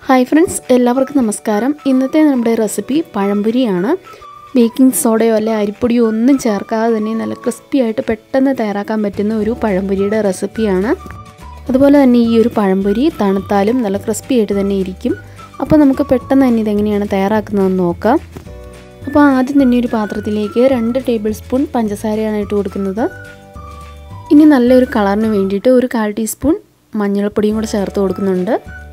hi friends എല്ലാവർക്കും നമസ്കാരം ഇന്നത്തെ നമ്മുടെ റെസിപ്പി പഴംപൊരിയാണ് ബേക്കിംഗ് സോഡയോ അല്ലെ അരിപ്പൊടിയോ ഒന്നും ചേർക്കാതെ തന്നെ നല്ല ക്രിസ്പി ആയിട്ട് പെട്ടെന്ന് തയ്യാറാക്കാൻ പറ്റുന്ന ഒരു പഴംപൊരിയുടെ റെസിപ്പിയാണ് അതുപോലെ തന്നെ ഈ ഒരു പഴംപൊരി തണുത്താലും നല്ല ക്രിസ്പി ആയിട്ട് തന്നെ ഇരിക്കും അപ്പോൾ നമുക്ക് പെട്ടെന്ന് തന്നെ ഇതെങ്ങനെയാണ് തയ്യാറാക്കുന്നതെന്ന് നോക്കാം അപ്പോൾ ആദ്യം തന്നെ ഒരു പാത്രത്തിലേക്ക് രണ്ട് ടേബിൾ സ്പൂൺ പഞ്ചസാരയാണ് ഇട്ട് കൊടുക്കുന്നത് ഇനി നല്ലൊരു കളറിന് വേണ്ടിയിട്ട് ഒരു കാൽ ടീസ്പൂൺ മഞ്ഞൾപ്പൊടിയും കൂടെ ചേർത്ത് കൊടുക്കുന്നുണ്ട്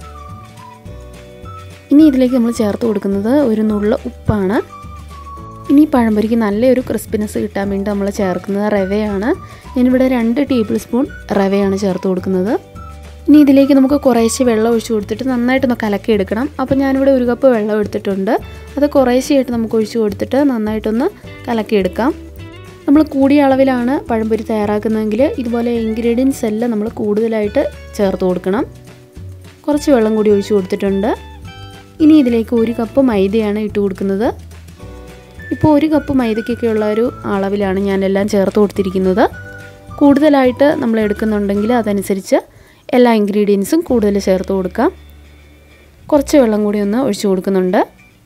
ഇനി ഇതിലേക്ക് നമ്മൾ ചേർത്ത് കൊടുക്കുന്നത് ഒരു നുള്ള ഉപ്പാണ് ഇനി പഴംപൊരിക്ക് നല്ലൊരു ക്രിസ്പിനെസ് കിട്ടാൻ വേണ്ടി നമ്മൾ ചേർക്കുന്നത് റവയാണ് ഞാനിവിടെ രണ്ട് ടേബിൾ സ്പൂൺ റവയാണ് ചേർത്ത് കൊടുക്കുന്നത് ഇനി ഇതിലേക്ക് നമുക്ക് കുറേശ്ശെ വെള്ളം ഒഴിച്ച് കൊടുത്തിട്ട് നന്നായിട്ടൊന്ന് കലക്കി എടുക്കണം അപ്പോൾ ഞാനിവിടെ ഒരു കപ്പ് വെള്ളം എടുത്തിട്ടുണ്ട് അത് കുറേശ്ശെയായിട്ട് നമുക്ക് ഒഴിച്ച് കൊടുത്തിട്ട് നന്നായിട്ടൊന്ന് കലക്കിയെടുക്കാം നമ്മൾ കൂടിയ അളവിലാണ് പഴംപൊരി തയ്യാറാക്കുന്നതെങ്കിൽ ഇതുപോലെ ഇൻഗ്രീഡിയൻസ് എല്ലാം നമ്മൾ കൂടുതലായിട്ട് ചേർത്ത് കൊടുക്കണം കുറച്ച് വെള്ളം കൂടി ഒഴിച്ച് കൊടുത്തിട്ടുണ്ട് ഇനി ഇതിലേക്ക് ഒരു കപ്പ് മൈദയാണ് ഇട്ട് കൊടുക്കുന്നത് ഇപ്പോൾ ഒരു കപ്പ് മൈദയ്ക്കൊക്കെ ഉള്ള ഒരു അളവിലാണ് ഞാനെല്ലാം ചേർത്ത് കൊടുത്തിരിക്കുന്നത് കൂടുതലായിട്ട് നമ്മൾ എടുക്കുന്നുണ്ടെങ്കിൽ അതനുസരിച്ച് എല്ലാ ഇൻഗ്രീഡിയൻസും കൂടുതൽ ചേർത്ത് കൊടുക്കാം കുറച്ച് വെള്ളം കൂടി ഒന്ന് ഒഴിച്ചു കൊടുക്കുന്നുണ്ട്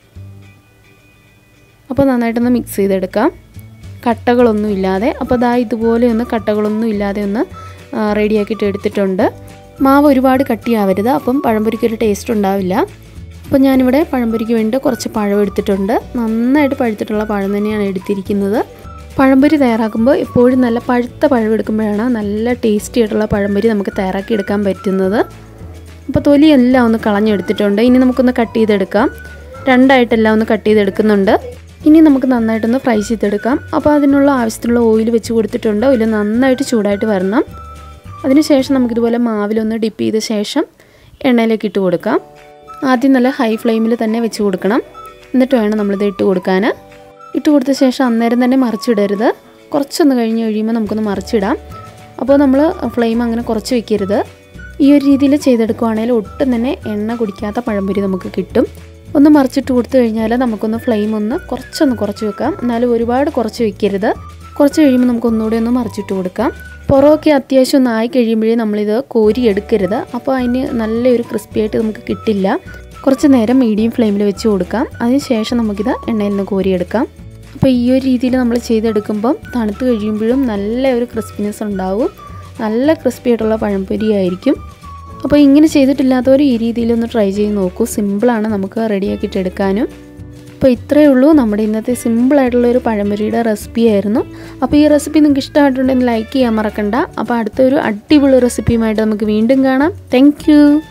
അപ്പോൾ നന്നായിട്ടൊന്ന് മിക്സ് ചെയ്തെടുക്കാം കട്ടകളൊന്നും ഇല്ലാതെ അപ്പോൾ ദാ ഇതുപോലെ ഒന്ന് കട്ടകളൊന്നും ഇല്ലാതെ ഒന്ന് റെഡിയാക്കിയിട്ട് എടുത്തിട്ടുണ്ട് മാവ് ഒരുപാട് കട്ടിയാവരുത് അപ്പം പഴംപൊരിക്കൊരു ടേസ്റ്റ് ഉണ്ടാവില്ല അപ്പോൾ ഞാനിവിടെ പഴംപൊരിക്ക് വേണ്ടി കുറച്ച് പഴം എടുത്തിട്ടുണ്ട് നന്നായിട്ട് പഴുത്തിട്ടുള്ള പഴം തന്നെയാണ് എടുത്തിരിക്കുന്നത് പഴംപൊരി തയ്യാറാക്കുമ്പോൾ എപ്പോഴും നല്ല പഴുത്ത പഴം എടുക്കുമ്പോഴാണ് നല്ല ടേസ്റ്റി ആയിട്ടുള്ള പഴംപൊരി നമുക്ക് തയ്യാറാക്കി എടുക്കാൻ പറ്റുന്നത് അപ്പോൾ തൊലി എല്ലാം ഒന്ന് കളഞ്ഞെടുത്തിട്ടുണ്ട് ഇനി നമുക്കൊന്ന് കട്ട് ചെയ്തെടുക്കാം രണ്ടായിട്ടെല്ലാം ഒന്ന് കട്ട് ചെയ്തെടുക്കുന്നുണ്ട് ഇനി നമുക്ക് നന്നായിട്ടൊന്ന് ഫ്രൈ ചെയ്തെടുക്കാം അപ്പോൾ അതിനുള്ള ആവശ്യത്തിനുള്ള ഓയിൽ വെച്ച് കൊടുത്തിട്ടുണ്ട് ഓയിൽ നന്നായിട്ട് ചൂടായിട്ട് വരണം അതിനുശേഷം നമുക്കിതുപോലെ മാവിലൊന്ന് ഡിപ്പ് ചെയ്ത ശേഷം എണ്ണയിലേക്ക് ഇട്ട് കൊടുക്കാം ആദ്യം നല്ല ഹൈ ഫ്ലെയിമിൽ തന്നെ വെച്ച് കൊടുക്കണം എന്നിട്ട് വേണം നമ്മളിത് ഇട്ട് കൊടുക്കാൻ ഇട്ട് കൊടുത്ത ശേഷം അന്നേരം തന്നെ മറിച്ചിടരുത് കുറച്ചൊന്ന് കഴിഞ്ഞ് കഴിയുമ്പോൾ നമുക്കൊന്ന് മറിച്ചിടാം അപ്പോൾ നമ്മൾ ഫ്ലെയിം അങ്ങനെ കുറച്ച് വെക്കരുത് ഈ ഒരു രീതിയിൽ ചെയ്തെടുക്കുവാണെങ്കിൽ ഒട്ടും തന്നെ എണ്ണ കുടിക്കാത്ത പഴംപൊരി നമുക്ക് കിട്ടും ഒന്ന് മറിച്ചിട്ട് കൊടുത്തു കഴിഞ്ഞാൽ നമുക്കൊന്ന് ഫ്ലെയിം ഒന്ന് കുറച്ചൊന്ന് കുറച്ച് വെക്കാം എന്നാലും ഒരുപാട് കുറച്ച് വെക്കരുത് കുറച്ച് കഴിയുമ്പോൾ നമുക്ക് ഒന്നുകൂടി ഒന്ന് മറിച്ചിട്ട് കൊടുക്കാം പുറമൊക്കെ അത്യാവശ്യം ഒന്ന് ആയി കഴിയുമ്പോഴേ നമ്മളിത് കോരി എടുക്കരുത് അപ്പോൾ അതിന് നല്ലൊരു ക്രിസ്പി ആയിട്ട് നമുക്ക് കിട്ടില്ല കുറച്ച് നേരം മീഡിയം ഫ്ലെയിമിൽ വെച്ച് കൊടുക്കാം അതിന് ശേഷം നമുക്കിത് എണ്ണയിൽ നിന്ന് കോരിയെടുക്കാം അപ്പോൾ ഈ ഒരു രീതിയിൽ നമ്മൾ ചെയ്തെടുക്കുമ്പം തണുത്ത് കഴിയുമ്പോഴും നല്ല ഒരു ക്രിസ്പിനെസ് ഉണ്ടാവും നല്ല ക്രിസ്പി ആയിട്ടുള്ള പഴംപൊരി ആയിരിക്കും അപ്പോൾ ഇങ്ങനെ ചെയ്തിട്ടില്ലാത്തവർ ഈ രീതിയിലൊന്ന് ട്രൈ ചെയ്ത് നോക്കൂ സിമ്പിളാണ് നമുക്ക് റെഡിയാക്കിയിട്ട് എടുക്കാനും അപ്പോൾ ഇത്രയേ ഉള്ളൂ നമ്മുടെ ഇന്നത്തെ സിമ്പിളായിട്ടുള്ള ഒരു പഴംപൊരിയുടെ റെസിപ്പി ആയിരുന്നു അപ്പോൾ ഈ റെസിപ്പി നിങ്ങൾക്ക് ഇഷ്ടമായിട്ടുണ്ടെങ്കിൽ ലൈക്ക് ചെയ്യാൻ മറക്കണ്ട അപ്പോൾ അടുത്തൊരു അടിപൊളി റെസിപ്പിയുമായിട്ട് നമുക്ക് വീണ്ടും കാണാം താങ്ക്